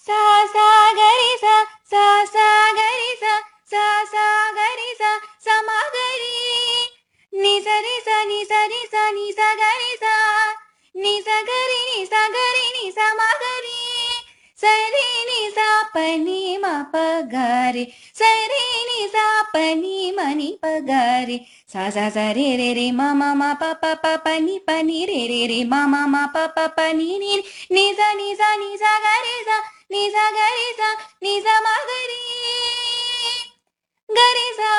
சா சா கரி சா சா சா கரி சா சா சா கரி சா சமகரி நி சரி ச நி சரி ச நி ச கரி சா நி ச கரி நி ச கரி நி சமகரி சரி நி சா பனி ம பகாரி சரி நி சா பனி மணி பகாரி சா சா ச ரே ரே ரே ம ம ம ப ப ப ப நி ப நி ரே ரே ரே ம ம ம ப ப ப நி நி நி ச நி ச நி ச க ரே ச நி ச க ரே ச நி ச ம க ரே க ரே சா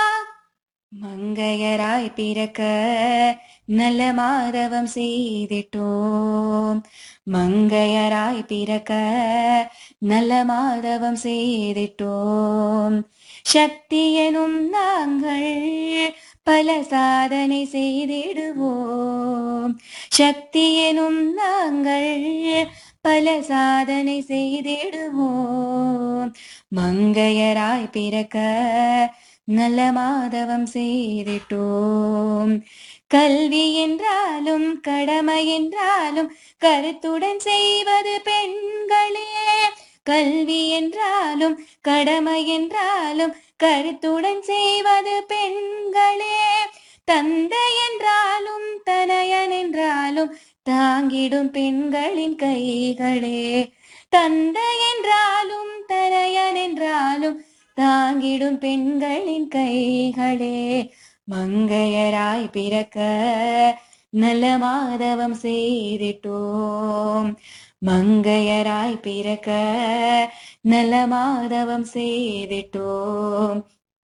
மங்கையராய் பிறக்க நல்ல மாதவம் செய்திட்டோம் மங்கையராய் பிறக்க நல்ல மாதவம் செய்திட்டோம் சக்தி எனும் நாங்கள் பல சாதனை செய்திடுவோம் சக்தி எனும் நாங்கள் பல சாதனை செய்திடுவோம் மங்கையராய் பிறக்க நல்ல மாதவம் செய்திட்டோம் கல்வி என்றாலும் கடமை என்றாலும் கருத்துடன் செய்வது பெண்களே கல்வி என்றாலும் கடமை என்றாலும் கருத்துடன் செய்வது பெண்களே தந்தை என்றாலும் தனையன் என்றாலும் தாங்கிடும் பெண்களின் கைகளே தந்தை என்றாலும் தனையன் என்றாலும் தாங்கிடும் பெண்களின் கைகளே மங்கையராய் பிறக்க நல்ல மாதவம் செய்திட்டோம் மங்கையராய் பிறக்க நல்ல மாதவம் செய்திட்டோம்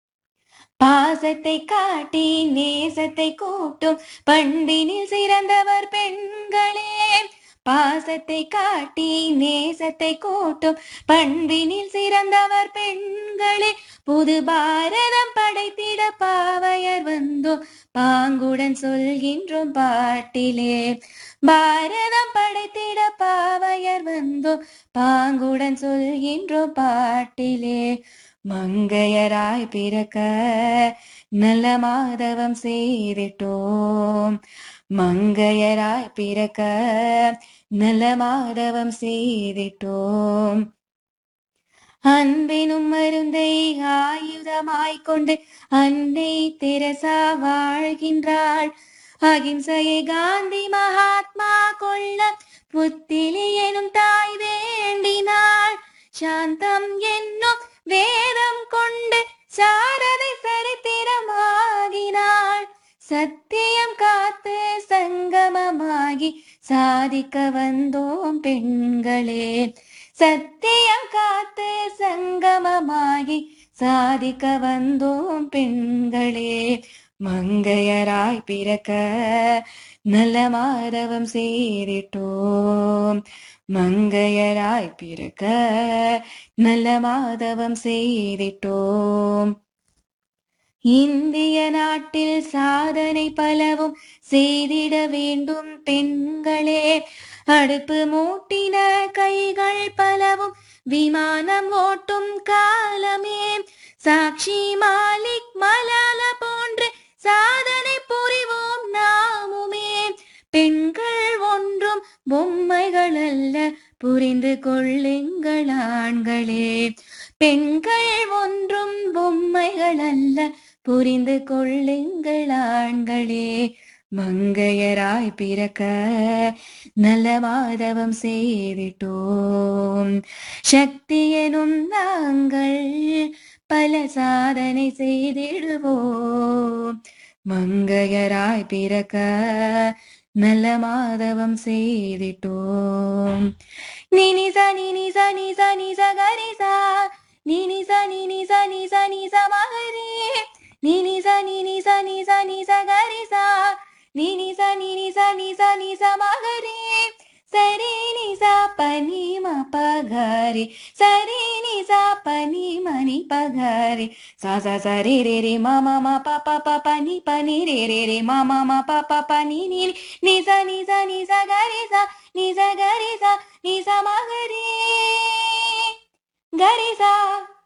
பாசத்தை காட்டி நேசத்தை கூட்டும் பண்பினில் சிறந்தவர் பெண்களே பாசத்தை காட்டி நேசத்தை கூட்டும் பண்பினில் சிறந்தவர் பெண்களே புது பாரதம் படைத்திட பாவையர் வந்தோம் பாங்குடன் சொல்கின்றோம் பாட்டிலே பாரதம் படைத்திட பாவையர் வந்தோம் பாங்குடன் சொல்கின்றோம் பாட்டிலே மங்கையராய் பிறக்க நல்ல மாதவம் செய்திட்டோம் மங்கையராய் பிறக்க நல்ல மாதவம் செய்திட்டோம் அன்பினும் மருந்தை ஆயுதமாய் கொண்டு அன்னை தெரசா வாழ்கின்றாள் அகிம்சையை காந்தி மகாத்மா கொள்ள புத்திலி எனும் தாய் வேண்டினாள் சாந்தம் என்னும் வேதம் கொண்டு சாரதை சரித்திரமாகினாள் சத்தியம் காத்து சங்கமமாகி சாதிக்க வந்தோம் பெண்களே சத்தியம் காத்து சங்கமமாகி சாதிக்க வந்தோம் பெண்களே மங்கையராய் பிறக்க நல்ல மாதவம் செய்திட்டோம் மங்கையராய் பிறக்க நல்ல மாதவம் செய்திட்டோம் இந்திய நாட்டில் சாதனை பலவும் செய்திட வேண்டும் பெண்களே அடுப்பு மூட்டின கைகள் பலவும் விமானம் ஓட்டும் காலமே சாக்ஷி மாலிக் மலால போன்று சாதனை புரிவோம் நாமுமே பெண்கள் ஒன்றும் பொம்மைகள் அல்ல புரிந்து கொள்ளுங்கள் ஆண்களே பெண்கள் ஒன்றும் பொம்மைகள் அல்ல புரிந்து கொள்ளுங்கள் ஆண்களே மங்கையராய் பிறக்க நல்ல மாதவம் செய்திட்டோம் சக்தி எனும் நாங்கள் பல சாதனை செய்திடுவோம் மங்கையராய் பிறக்க நல்ல மாதவம் செய்திட்டோம் நினி ச நினி ச நி ச நி ச கரி சா நினி ச நினி ச நி ச நி ச மகரி நினி ச நினி ச நி ச நி ச கரி சா நினி ச நினி ச நி ச நி ச மகரி சரி நி ச பனி ம பகரி சரி நி ச பனி மணி பகரி சா சா ச ரே ரே ரே ம ம ம ப ப ப ப நி ப நி ரே ரே ரே ம ம ம ப ப ப நி நி நி ச நி ச நி ச கரி ச நி ச கரி ச நி ச மகரி கரி சா